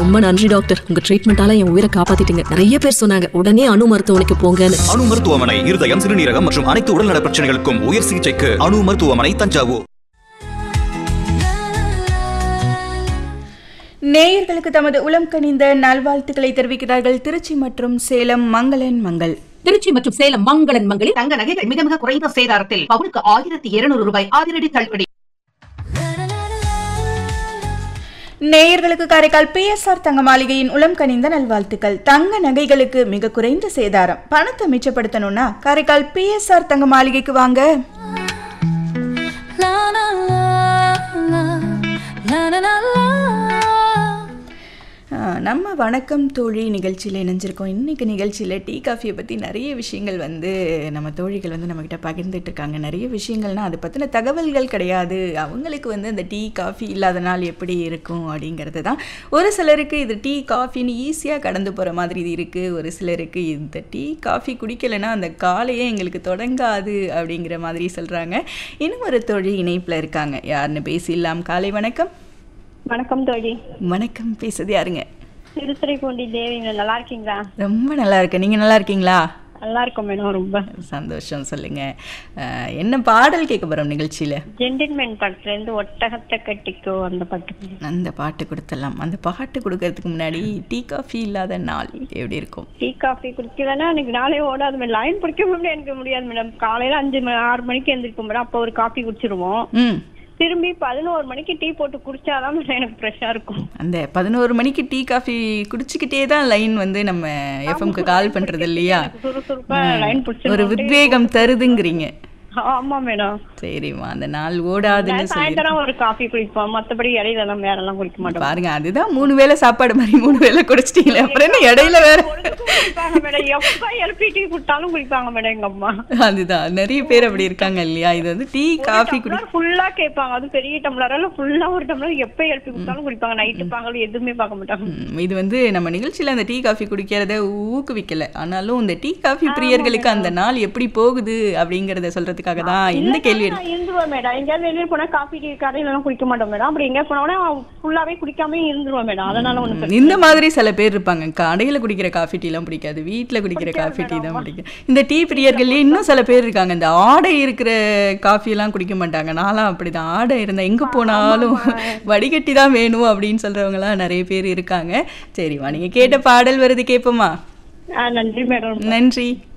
ரொம்ப நன்றி டாக்டர் உங்க ட்ரீட்மெண்டால என் உயிரை காப்பாத்திட்டீங்க நிறைய பேர் சொன்னாங்க உடனே அணு மருத்துவமனைக்கு போங்கன்னு அணு மருத்துவமனை இருதயம் சிறுநீரகம் மற்றும் அனைத்து உடல்நல பிரச்சனைகளுக்கும் உயர் சிகிச்சைக்கு அணு மருத்துவமனை தஞ்சாவூர் நேயர்களுக்கு தமது உளம் கனிந்த நல்வாழ்த்துக்களை தெரிவிக்கிறார்கள் திருச்சி மற்றும் சேலம் மங்களன் மங்கள் திருச்சி மற்றும் சேலம் மங்களன் மங்களில் தங்க நகைகள் மிக மிக குறைந்த சேதாரத்தில் பவுனுக்கு ஆயிரத்தி இருநூறு ரூபாய் அதிரடி தள்ளுபடி நேயர்களுக்கு காரைக்கால் பிஎஸ்ஆர் தங்க மாளிகையின் உளம் கனிந்த நல்வாழ்த்துக்கள் தங்க நகைகளுக்கு மிக குறைந்த சேதாரம் பணத்தை மிச்சப்படுத்தணும்னா காரைக்கால் பிஎஸ்ஆர் தங்க மாளிகைக்கு வாங்க ஆ, நம்ம வணக்கம் தோழி நிகழ்ச்சியில் இணைஞ்சிருக்கோம் இன்றைக்கி நிகழ்ச்சியில் டீ காஃபியை பற்றி நிறைய விஷயங்கள் வந்து நம்ம தோழிகள் வந்து நம்மக்கிட்ட பகிர்ந்துட்டு இருக்காங்க நிறைய விஷயங்கள்னால் அதை பற்றின தகவல்கள் கிடையாது அவங்களுக்கு வந்து அந்த டீ காஃபி இல்லாத நாள் எப்படி இருக்கும் அப்படிங்கிறது தான் ஒரு சிலருக்கு இது டீ காஃபின்னு ஈஸியாக கடந்து போகிற மாதிரி இது இருக்குது ஒரு சிலருக்கு இந்த டீ காஃபி குடிக்கலைன்னா அந்த காலையே எங்களுக்கு தொடங்காது அப்படிங்கிற மாதிரி சொல்கிறாங்க இன்னும் ஒரு தோழி இணைப்பில் இருக்காங்க யாருன்னு பேசிடலாம் காலை வணக்கம் வணக்கம் தோழி வணக்கம் பேசுறது யாருங்க திருத்துறைப்பூண்டி தேவிங்க நல்லா இருக்கீங்களா ரொம்ப நல்லா இருக்கேன் நீங்கள் நல்லா இருக்கீங்களா நல்லா இருக்கோம் மேடம் ரொம்ப சந்தோஷம் சொல்லுங்க அஹ், என்ன பாடல் கேட்க போகிறோம் நிகழ்ச்சியில் ஜென்டில்மேன் படத்துல இருந்து ஒட்டகத்தை கட்டிக்கோ அந்த பாட்டு அந்த பாட்டு கொடுத்துடலாம் அந்த பாட்டு கொடுக்கறதுக்கு முன்னாடி டீ காஃபி இல்லாத நாள் எப்படி இருக்கும் டீ காஃபி குடிக்கலன்னா எனக்கு நாளே ஓடாது மேடம் லைன் பிடிக்க முடியாது எனக்கு முடியாது மேடம் காலையில அஞ்சு மணி ஆறு மணிக்கு எழுந்திருக்கும் மேடம் அப்போ ஒரு காஃபி குடிச்சிருவோம் ம் திரும்பி பதினோரு மணிக்கு டீ போட்டு குடிச்சாதான் மேடம் எனக்கு ஃப்ரெஷ்ஷா இருக்கும் அந்த பதினோரு மணிக்கு டீ காஃபி குடிச்சிக்கிட்டே தான் லைன் வந்து நம்ம எஃப்எம்க்கு கால் பண்ணுறது இல்லையா சுறுசுறுப்பா லைன் ஒரு பிடிச்சிருவோம் உத்வேகம் தருதுங்கிறீங்க ஆமா மேடம் சரிம்மா அந்த நாள் ஓடாதுன்னு சொல்லி சாயந்தரம் ஒரு காஃபி குடிப்போம் மத்தபடி இடையில எல்லாம் வேற எல்லாம் குடிக்க மாட்டோம் பாருங்க அதுதான் மூணு வேளை சாப்பாடு மாதிரி மூணு வேளை குடிச்சிட்டீங்களே அப்புறம் என்ன இடையில வேற குடிப்பாங்க மேடம் எப்ப எழுப்பி டீ குடித்தாலும் குடிப்பாங்க மேடம் எங்க அம்மா அதுதான் நிறைய பேர் அப்படி இருக்காங்க இல்லையா இது வந்து டீ காஃபி குடி ஃபுல்லா கேட்பாங்க அது பெரிய டம்ளர் ஃபுல்லா ஒரு டம்ளர் எப்ப எழுப்பி குடித்தாலும் குடிப்பாங்க நைட்டு பாங்கல் எதுவுமே பார்க்க மாட்டாங்க ம், இது வந்து நம்ம நிகழ்ச்சியில் அந்த டீ காஃபி குடிக்கிறத ஊக்குவிக்கல ஆனாலும் இந்த டீ காஃபி பிரியர்களுக்கு அந்த நாள் எப்படி போகுது அப்படிங்கறத சொல்றதுக்காக தான் இந்த கேள்வி நான் இருந்துருவேன் மேடம் எங்கேயாவது வெளியே போனா காஃபி டீ கடையில எல்லாம் குடிக்க மாட்டோம் மேடம் அப்படி எங்கேயா போனா ஃபுல்லாவே குடிக்காம இருந்துருவேன் மேடம் அதனால ஒண்ணு இந்த மாதிரி சில பேர் இருப்பாங்க கடையில் குடிக்கிற காஃபி டீலாம் பிடிக்காது வீட்டில் குடிக்கிற காஃபி டீ தான் பிடிக்கும் இந்த டீ பிரியர்கள்லேயே இன்னும் சில பேர் இருக்காங்க இந்த ஆடை இருக்கிற காஃபி எல்லாம் குடிக்க மாட்டாங்க நான்லாம் அப்படிதான் ஆடை இருந்தால் எங்கே போனாலும் வடிகட்டி தான் வேணும் அப்படின்னு சொல்றவங்கலாம் நிறைய பேர் இருக்காங்க சரிம்மா நீங்கள் கேட்ட பாடல் வருது கேட்போமா நன்றி மேடம் நன்றி